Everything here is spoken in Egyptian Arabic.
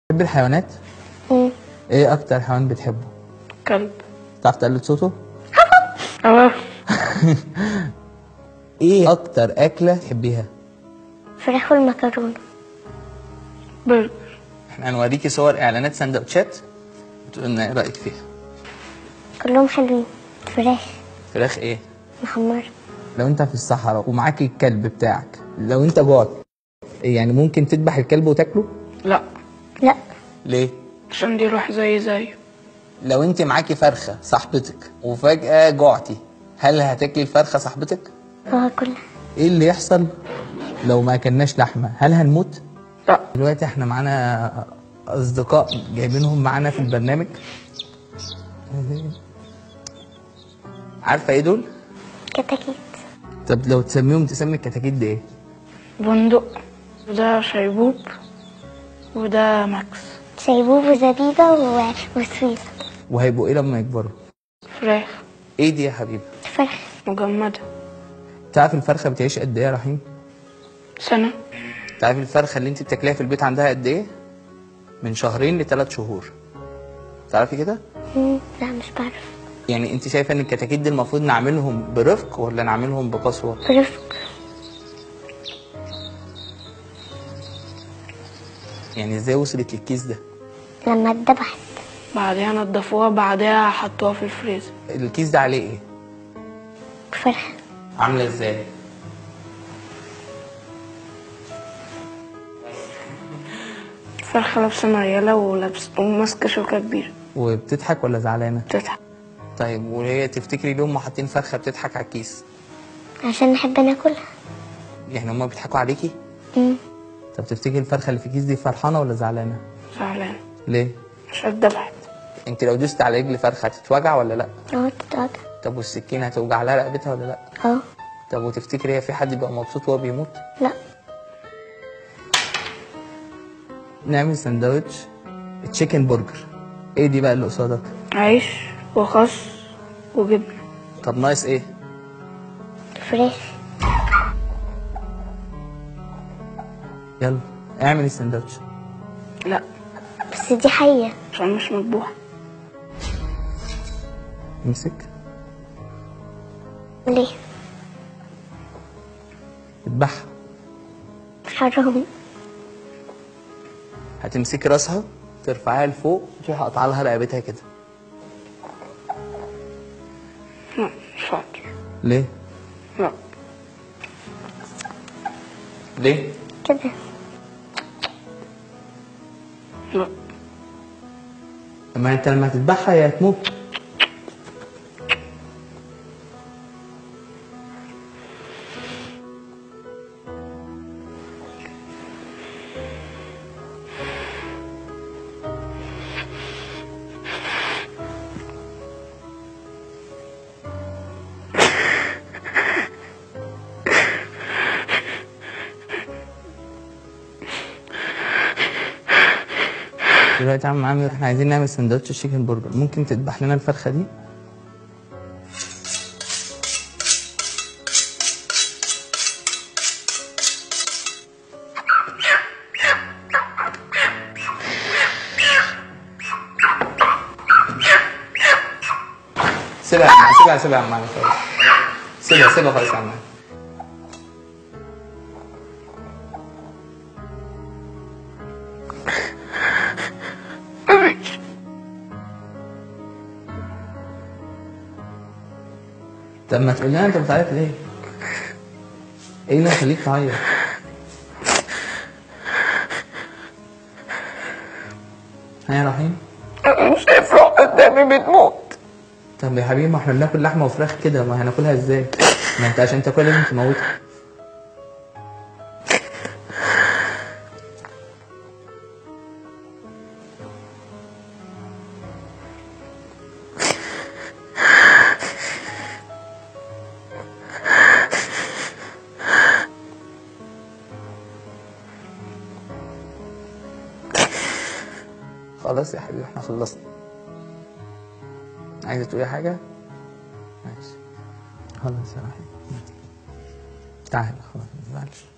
بتحب الحيوانات؟ مم. ايه اكتر حيوان بتحبه؟ كلب تعرف تقلد صوته؟ اه ايه اكتر اكله تحبيها؟ فراخ والمكرونة برجر احنا هنوريكي صور اعلانات سندوتشات وتقول لنا ايه رايك فيها؟ كلهم حلوين فراخ فراخ ايه؟ محمرة لو انت في الصحراء ومعاك الكلب بتاعك لو انت جوعت يعني ممكن تذبح الكلب وتاكله؟ لا لا ليه؟ عشان دي روح زي زيه لو انت معاكي فرخه صاحبتك وفجاه جوعتي هل هتاكلي الفرخه صاحبتك؟ هو كلها ايه اللي يحصل لو ما اكلناش لحمه؟ هل هنموت؟ لا دلوقتي احنا معانا اصدقاء جايبينهم معانا في البرنامج عارفه ايه دول؟ كتاكيت طب لو تسميهم تسمي الكتاكيت دي ايه؟ بندق وده شيبوب وده ماكس شيبوب وزبيبة و... وسويسة وهيبقوا ايه لما يكبروا؟ فراخ ايه دي يا حبيبي؟ فرخ مجمدة تعرف الفرخه بتعيش قد ايه يا رحيم؟ سنة تعرف الفرخه اللي انت بتاكليها في البيت عندها قد ايه؟ من شهرين لثلاث شهور تعرفي كده؟ مم. لا مش بعرف يعني انت شايفه ان الكتاكيت دي المفروض نعملهم برفق ولا نعملهم بقسوه؟ برفق يعني ازاي وصلت للكيس ده؟ لما اتذبحت بعدها نضفوها بعدها حطوها في الفريزر الكيس ده عليه ايه؟ فرخة عامله ازاي؟ فرخة لابسة مريالة ولابسة وماسكة شوكة كبيرة وبتضحك ولا زعلانه؟ بتضحك طيب وهي تفتكري ليه هم حاطين فرخه بتضحك على الكيس؟ عشان نحب ناكلها يعني هم بيضحكوا عليكي؟ مم. طب تفتكري الفرخه اللي في الكيس دي فرحانه ولا زعلانه؟ زعلان ليه؟ عشان اتذبحت انت لو دوست على رجل فرخه هتتوجع ولا لا؟ اه تتقطع طب والسكينه هتوجع لها رقبتها ولا لا؟ اه طب وتفتكري هي في حد بيبقى مبسوط وهو بيموت؟ لا نعمل سندوتش تشيكن برجر ايه دي بقى اللي قصادك؟ عيش وخس وجبنة طب ناقص ايه؟ فراخ يلا اعمل السندوتش لا بس دي حية عشان مش مذبوحة امسك ليه اذبحها حرام هتمسكي راسها ترفعيها لفوق تروحي قطع لها رقبتها كده لا مش هقدر ليه؟ لا ليه؟ كده لا اما انت لما تذبحها هي هتموت دلوقتي يا عم عامر احنا عايزين نعمل سندوتش تشيكن برجر ممكن تذبح لنا الفرخه دي سيبها يا عم سيبها سيبها يا عم عامر خلاص سيبها سيبها خالص يا عم عامر. طب ما تقول لنا انت بتعيط ليه؟ ايه اللي يخليك تعيط؟ ها يا رحيم؟ مش شايف روح قدامي بتموت طب يا حبيبي ما احنا بناكل لحمه وفراخ كده ما هناكلها ازاي؟ ما انت عشان تاكلها لازم تموتها خلاص يا حبيبي احنا خلصنا عايزة تقولي حاجة؟ ماشي خلاص يا رحيم تعالى خلاص ما تزعلش